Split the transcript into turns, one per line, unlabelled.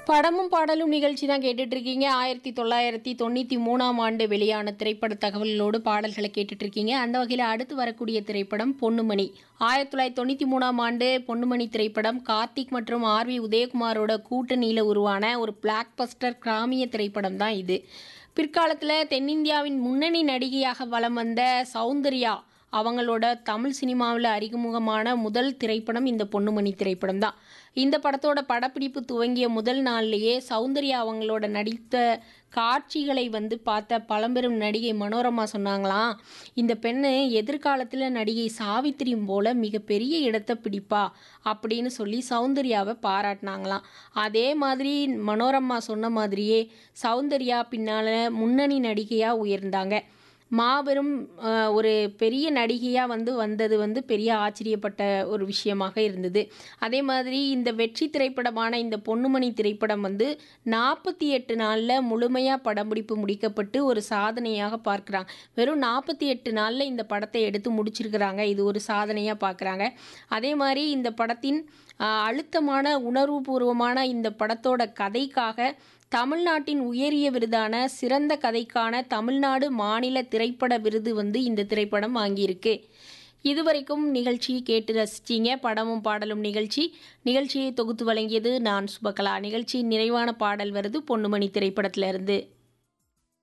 படமும் பாடலும் நிகழ்ச்சி தான் கேட்டுட்டு இருக்கீங்க ஆயிரத்தி தொள்ளாயிரத்தி தொண்ணூற்றி மூணாம் ஆண்டு வெளியான திரைப்பட தகவல்களோடு பாடல்களை கேட்டுட்டு இருக்கீங்க அந்த வகையில் அடுத்து வரக்கூடிய திரைப்படம் பொன்னுமணி ஆயிரத்தி தொள்ளாயிரத்தி தொண்ணூற்றி மூணாம் ஆண்டு பொன்னுமணி திரைப்படம் கார்த்திக் மற்றும் ஆர் வி உதயகுமாரோட கூட்டணியில் உருவான ஒரு பிளாக் பஸ்டர் கிராமிய திரைப்படம் தான் இது பிற்காலத்தில் தென்னிந்தியாவின் முன்னணி நடிகையாக வலம் வந்த சௌந்தர்யா அவங்களோட தமிழ் சினிமாவில் அறிமுகமான முதல் திரைப்படம் இந்த பொன்னுமணி திரைப்படம் தான் இந்த படத்தோட படப்பிடிப்பு துவங்கிய முதல் நாள்லேயே சௌந்தர்யா அவங்களோட நடித்த காட்சிகளை வந்து பார்த்த பழம்பெரும் நடிகை மனோரமா சொன்னாங்களாம் இந்த பெண்ணு எதிர்காலத்தில் நடிகை சாவித்திரியும் போல மிகப்பெரிய இடத்தை பிடிப்பா அப்படின்னு சொல்லி சௌந்தர்யாவை பாராட்டினாங்களாம் அதே மாதிரி மனோரமா சொன்ன மாதிரியே சௌந்தர்யா பின்னால் முன்னணி நடிகையாக உயர்ந்தாங்க மாபெரும் அஹ், ஒரு பெரிய நடிகையாக வந்து வந்தது வந்து பெரிய ஆச்சரியப்பட்ட ஒரு விஷயமாக இருந்தது அதே மாதிரி இந்த வெற்றி திரைப்படமான இந்த பொன்னுமணி திரைப்படம் வந்து நாற்பத்தி எட்டு நாளில் முழுமையாக படம்பிடிப்பு முடிக்கப்பட்டு ஒரு சாதனையாக பார்க்குறாங்க வெறும் நாற்பத்தி எட்டு நாளில் இந்த படத்தை எடுத்து முடிச்சிருக்கிறாங்க இது ஒரு சாதனையாக பார்க்குறாங்க அதே மாதிரி இந்த படத்தின் அஹ், அழுத்தமான உணர்வுபூர்வமான இந்த படத்தோட கதைக்காக தமிழ்நாட்டின் உயரிய விருதான சிறந்த கதைக்கான தமிழ்நாடு மாநில திரைப்பட விருது வந்து இந்த திரைப்படம் வாங்கியிருக்கு இதுவரைக்கும் நிகழ்ச்சி கேட்டு ரசிச்சீங்க படமும் பாடலும் நிகழ்ச்சி நிகழ்ச்சியை தொகுத்து வழங்கியது நான் சுபகலா நிகழ்ச்சியின் நிறைவான பாடல் வருது பொன்னுமணி திரைப்படத்திலிருந்து